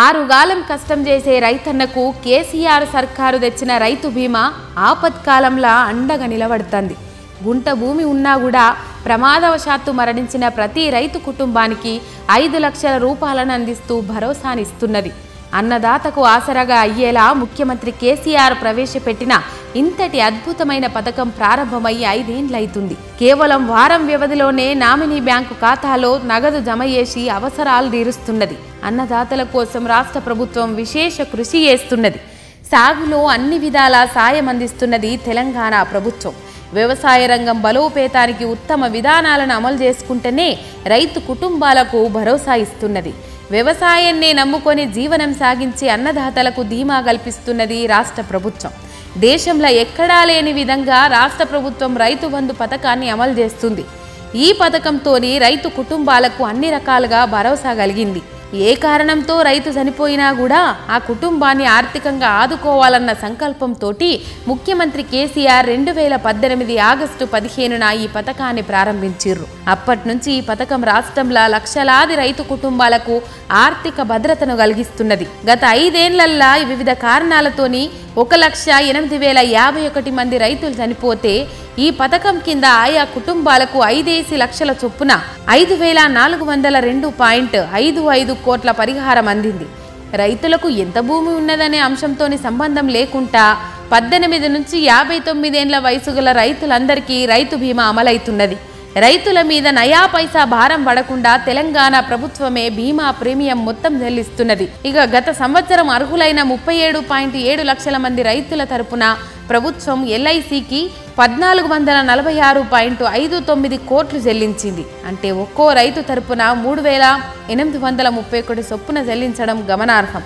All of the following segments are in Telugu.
ఆరుగాలం కష్టం చేసే రైతన్నకు కేసీఆర్ సర్కారు తెచ్చిన రైతు బీమా ఆపత్కాలంలా అండగా నిలబడుతుంది గుంట భూమి ఉన్నా కూడా ప్రమాదవశాత్తు మరణించిన ప్రతి రైతు కుటుంబానికి ఐదు లక్షల రూపాయలను అందిస్తూ భరోసానిస్తున్నది అన్నదాతకు ఆసరాగా అయ్యేలా ముఖ్యమంత్రి కేసీఆర్ ప్రవేశపెట్టిన ఇంతటి అద్భుతమైన పథకం ప్రారంభమై ఐదేండ్లైతుంది కేవలం వారం వ్యవధిలోనే నామినీ బ్యాంకు ఖాతాలో నగదు జమ చేసి అవసరాలు తీరుస్తున్నది అన్నదాతల కోసం రాష్ట్ర ప్రభుత్వం విశేష కృషి చేస్తున్నది సాగులో అన్ని విధాల సాయం అందిస్తున్నది తెలంగాణ ప్రభుత్వం వ్యవసాయ రంగం బలోపేతానికి ఉత్తమ విధానాలను అమలు చేసుకుంటేనే రైతు కుటుంబాలకు భరోసా ఇస్తున్నది వ్యవసాయాన్నే నమ్ముకొని జీవనం సాగించే అన్నదాతలకు ధీమా కల్పిస్తున్నది రాష్ట్ర ప్రభుత్వం దేశంలో ఎక్కడా లేని విధంగా రాష్ట్ర ప్రభుత్వం రైతు బంధు పథకాన్ని అమలు చేస్తుంది ఈ పథకంతోని రైతు కుటుంబాలకు అన్ని రకాలుగా భరోసా కలిగింది ఏ కారణంతో రైతు చనిపోయినా కూడా ఆ కుటుంబాన్ని ఆర్థికంగా ఆదుకోవాలన్న సంకల్పంతో ముఖ్యమంత్రి కేసీఆర్ రెండు వేల పద్దెనిమిది ఆగస్టు పదిహేనున ఈ పథకాన్ని ప్రారంభించారు అప్పటి నుంచి ఈ పథకం రాష్ట్రంలో లక్షలాది రైతు కుటుంబాలకు ఆర్థిక భద్రతను కలిగిస్తున్నది గత ఐదేళ్లల్లా వివిధ కారణాలతోని ఒక లక్ష ఎనిమిది వేల యాభై ఒకటి మంది రైతులు చనిపోతే ఈ పథకం కింద ఆయా కుటుంబాలకు ఐదేసి లక్షల చొప్పున ఐదు వేల నాలుగు వందల రెండు పాయింట్ ఐదు ఐదు కోట్ల పరిహారం అందింది రైతులకు ఎంత భూమి ఉన్నదనే అంశంతోని సంబంధం లేకుండా పద్దెనిమిది నుంచి యాభై తొమ్మిదేండ్ల వయసు గల రైతులందరికీ రైతు బీమా అమలైతున్నది రైతుల మీద నయా పైసా భారం పడకుండా తెలంగాణ ప్రభుత్వమే బీమా ప్రీమియం మొత్తం చెల్లిస్తున్నది ఇక గత సంవత్సరం అర్హులైన ముప్పై ఏడు పాయింట్ ఏడు లక్షల మంది రైతుల తరపున ప్రభుత్వం ఎల్ఐసికి పద్నాలుగు వందల నలభై ఆరు పాయింట్ ఐదు తొమ్మిది కోట్లు చెల్లించింది అంటే ఒక్కో రైతు తరపున మూడు వేల ఎనిమిది వందల ముప్పై ఒకటి చొప్పున చెల్లించడం గమనార్హం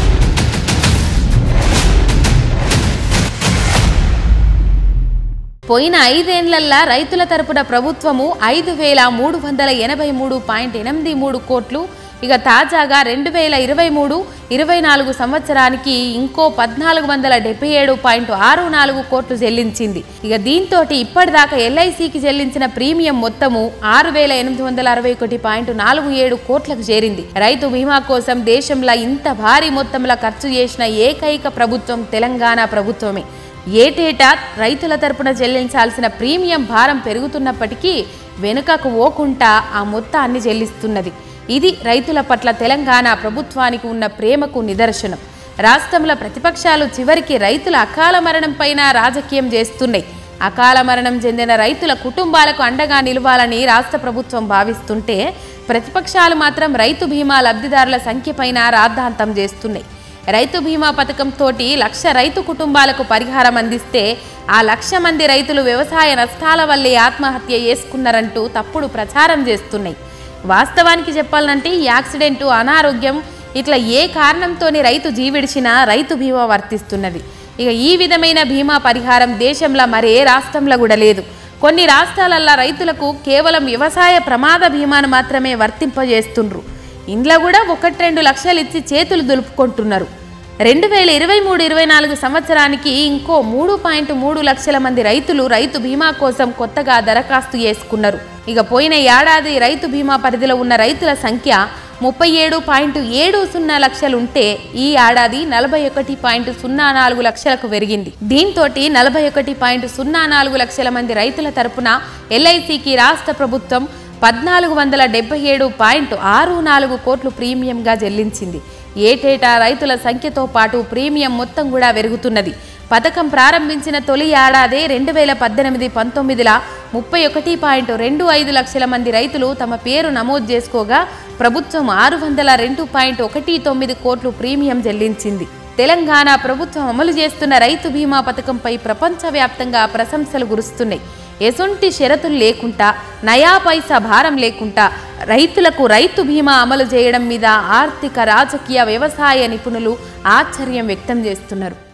పోయిన ఐదేండ్లల్లా రైతుల తరపున ప్రభుత్వము ఐదు వేల మూడు వందల ఎనభై మూడు పాయింట్ ఎనిమిది మూడు కోట్లు ఇక తాజాగా రెండు వేల ఇరవై మూడు ఇరవై నాలుగు సంవత్సరానికి ఇంకో పద్నాలుగు వందల డెబ్బై ఏడు పాయింట్ ఆరు నాలుగు కోట్లు చెల్లించింది ఇక దీంతో ఇప్పటిదాకా ఎల్ఐసికి చెల్లించిన ప్రీమియం మొత్తము ఆరు వేల ఎనిమిది వందల అరవై ఒకటి పాయింట్ నాలుగు ఏడు కోట్లకు చేరింది రైతు బీమా కోసం దేశంలో ఇంత భారీ మొత్తంలో ఖర్చు చేసిన ఏకైక ప్రభుత్వం తెలంగాణ ప్రభుత్వమే ఏటేటా రైతుల తరపున చెల్లించాల్సిన ప్రీమియం భారం పెరుగుతున్నప్పటికీ వెనుకకు ఓకుంటా ఆ మొత్తాన్ని చెల్లిస్తున్నది ఇది రైతుల పట్ల తెలంగాణ ప్రభుత్వానికి ఉన్న ప్రేమకు నిదర్శనం రాష్ట్రంలో ప్రతిపక్షాలు చివరికి రైతుల అకాల మరణం పైన రాజకీయం చేస్తున్నాయి అకాల మరణం చెందిన రైతుల కుటుంబాలకు అండగా నిలవాలని రాష్ట్ర ప్రభుత్వం భావిస్తుంటే ప్రతిపక్షాలు మాత్రం రైతు బీమా లబ్ధిదారుల సంఖ్యపైన రాద్ధాంతం చేస్తున్నాయి రైతు బీమా పథకంతో లక్ష రైతు కుటుంబాలకు పరిహారం అందిస్తే ఆ లక్ష మంది రైతులు వ్యవసాయ నష్టాల వల్లే ఆత్మహత్య చేసుకున్నారంటూ తప్పుడు ప్రచారం చేస్తున్నాయి వాస్తవానికి చెప్పాలంటే ఈ యాక్సిడెంటు అనారోగ్యం ఇట్లా ఏ కారణంతోని రైతు జీవిడిచినా రైతు బీమా వర్తిస్తున్నది ఇక ఈ విధమైన బీమా పరిహారం దేశంలో మరే రాష్ట్రంలో కూడా లేదు కొన్ని రాష్ట్రాలల్లో రైతులకు కేవలం వ్యవసాయ ప్రమాద బీమాను మాత్రమే వర్తింపజేస్తుండ్రు ఇంట్లో కూడా ఒకటి రెండు లక్షలు ఇచ్చి చేతులు దులుపుకుంటున్నారు రెండు వేల ఇరవై మూడు ఇరవై నాలుగు సంవత్సరానికి ఇంకో మూడు పాయింట్ మూడు లక్షల మంది రైతులు రైతు బీమా కోసం కొత్తగా దరఖాస్తు చేసుకున్నారు ఇక పోయిన ఏడాది రైతు బీమా పరిధిలో ఉన్న రైతుల సంఖ్య ముప్పై ఏడు పాయింట్ ఏడు సున్నా లక్షలుంటే ఈ ఏడాది నలభై ఒకటి పాయింట్ సున్నా నాలుగు లక్షలకు పెరిగింది దీంతో నలభై ఒకటి పాయింట్ సున్నా నాలుగు లక్షల మంది రైతుల తరపున ఎల్ఐసికి రాష్ట్ర ప్రభుత్వం పద్నాలుగు వందల డెబ్బై ఏడు పాయింట్ ఆరు నాలుగు కోట్లు ప్రీమియంగా చెల్లించింది ఏటేటా రైతుల సంఖ్యతో పాటు ప్రీమియం మొత్తం కూడా పెరుగుతున్నది పథకం ప్రారంభించిన తొలి ఏడాదే రెండు వేల పద్దెనిమిది పంతొమ్మిదిలా ముప్పై ఒకటి పాయింట్ రెండు ఐదు లక్షల మంది రైతులు తమ పేరు నమోదు చేసుకోగా ప్రభుత్వం ఆరు వందల రెండు పాయింట్ ఒకటి తొమ్మిది కోట్లు ప్రీమియం చెల్లించింది తెలంగాణ ప్రభుత్వం అమలు చేస్తున్న రైతు బీమా పథకంపై ప్రపంచవ్యాప్తంగా ప్రశంసలు కురుస్తున్నాయి ఎసొంటి షరతులు లేకుండా నయా పైసా భారం లేకుండా రైతులకు రైతు బీమా అమలు చేయడం మీద ఆర్థిక రాజకీయ వ్యవసాయ నిపుణులు ఆశ్చర్యం వ్యక్తం చేస్తున్నారు